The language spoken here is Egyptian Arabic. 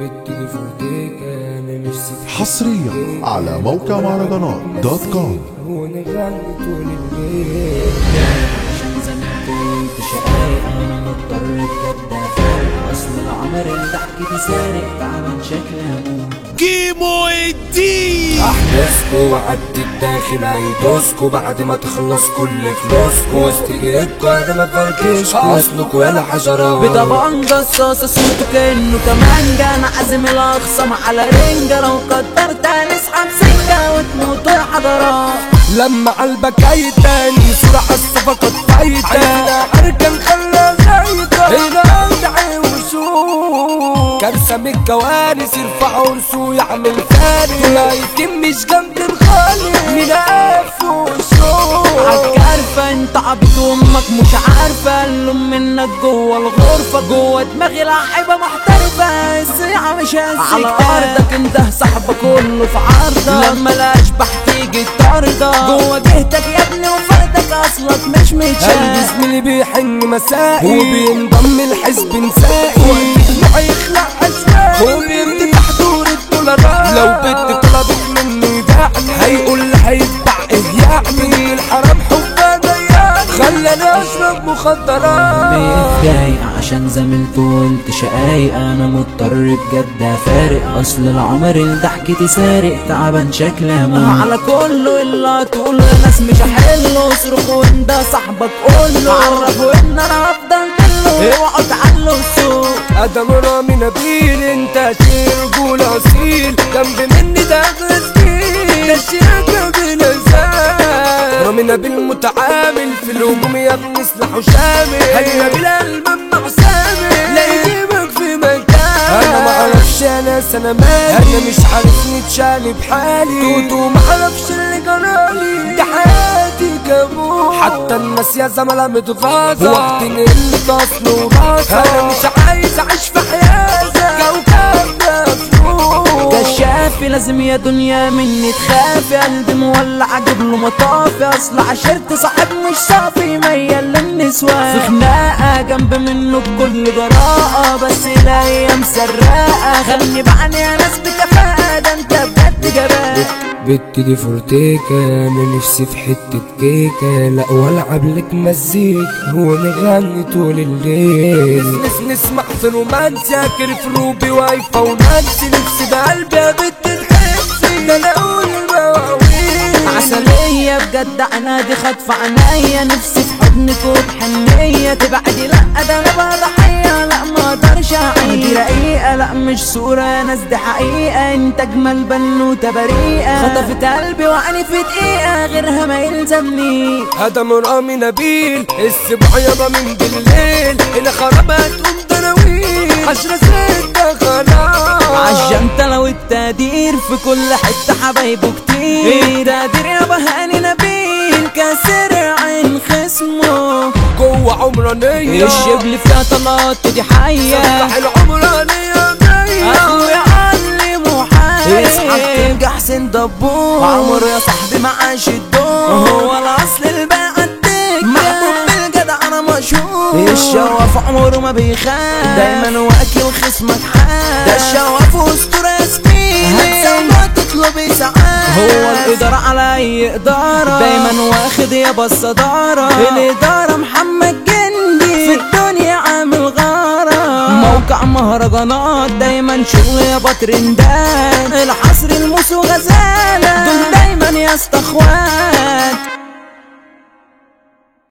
بنت دي فرديكة انا نفسي في حصريا على موقع مهرجانات دوت كوم ونغني طول الليل عشان زمان كنت شقايق انا مضطر بجد افارق اصل العمر اللي ضحكتي سارق تعبان شكلي هموت كيمو الدين احداثكوا وعدي الداخل هيدوسكوا بعد ما تخلص كل فلوسكوا وسط ايدكوا انا ما فركشكوا اصلكوا يالا حشرات بطبعا جصاصة صوته كأنه كمانجا أنا عازم الأخصم على رنجة لو قدرت هنسحب سكة وتموتوا يا حضرات لما قلبك تاني صورة عالصفقات فايتة عايزنا اركن خلى زايدة هنا ادعي وشوف كارثة من الكوارث يرفعوا رسو يعمل فارس لا يتم مش جنب الخالق من وشوف عارفة انت عبد امك مش عارفة اللوم منك جوه الغرفة جوه دماغي لعيبة محترفة السيعة مش هسيك على ارضك انت صاحبك كله في عرضك لما الاشبح تيجي تطاردك جوه جهتك يا ابني وفردك اصلك مش قلبي متشاف زميلي بيحن مسائي وبينضم الحزب نسائي وقت هيخلع اشواقي وبيرتفع حضور الدولارات لو بنت طلبت مني دعني هيقول لي هيدفع ايه يعني الحرام حبها ضيعني خلاني اشرب مخدرات متضايق عشان زميلته قلت شقايق انا مضطر بجد افارق اصل العمر اللي ضحكتي سارق تعبان شكلي هموت على كله الا تقول الناس مش هحله اصرخوا انت صاحبك قوله عرفوا ان انا هفضل كله اوعوا تعلوا السوق ادم رامي نبيل انت ترجول اصيل جنب مني ده غسيل ده الشياكة بلزان رامي نبيل متعامل في الهجوم يا ابني سلاحه شامل هي نبيل الممنوع سامل لا يجيبك في مكان انا معرفش يا ناس انا مالي انا مش عارف نتشالي بحالي توتو معرفش اللي جرالي ده حياتي كابوس حتى الناس يا زملاء متغاظة وقت اللي تصل وراسة انا مش عايز اعيش في حياتك كوكب مفروض كشافي لازم يا دنيا مني تخافي قلبي مولع اجيب له مطافي اصل عشرت صاحب مش صافي ميال للنسوان في خناقه جنب منه بكل جراءه بس الايام سراقه خلني بعني يا ناس بكفاءه ده انت بجد جبان بنت دي فورتيكا انا نفسي في حتة كيكة لا والعب لك مزيكا ونغني طول الليل نس نسمع في رومانسيا كرف روبي وايفا ونانسي نفسي بقلبي يا بنت تحسي ده انا اقول المواويل عسلية بجد عنادي خاطفة عناية نفسي في حضنك وبحنية تبعدي لا ده انا بقى ضحية لا ما اقدرش اعيش دي رقيقة لا مش صورة يا ناس دي حقيقة انت اجمل بنوتة بريئة خطفت قلبي وعني في دقيقة غيرها ما يلزمني ادم رامي نبيل السبع يابا من بالليل هنا خراب هتقوم دراويل عشرة ستة خلاص عالجنطة لو التقدير في كل حتة حبايبه كتير تقدير يا بهاني نبيل كاسر عين خصمه جوه عمرانية الشبل فيها طلعت دي حية صبح العمرانية جاية اخويا علمه حي اصحى تلقى حسين دبور عمر يا صاحبي معاش الدور هو الاصل الباقي الدكة محبوب بالجدع انا مشهور الشواف عمره ما بيخاف دايما واكل خصمك حال ده الشواف اسطورة سنين هتسمع تطلب اسعاف هو الادارة على اي ادارة دايما واخد يابا الصدارة الادارة محمد جندي في الدنيا عامل غارة موقع مهرجانات دايما شغل يابا ترندات الحصر الموس وغزالة دول دايما يا اسطى اخوان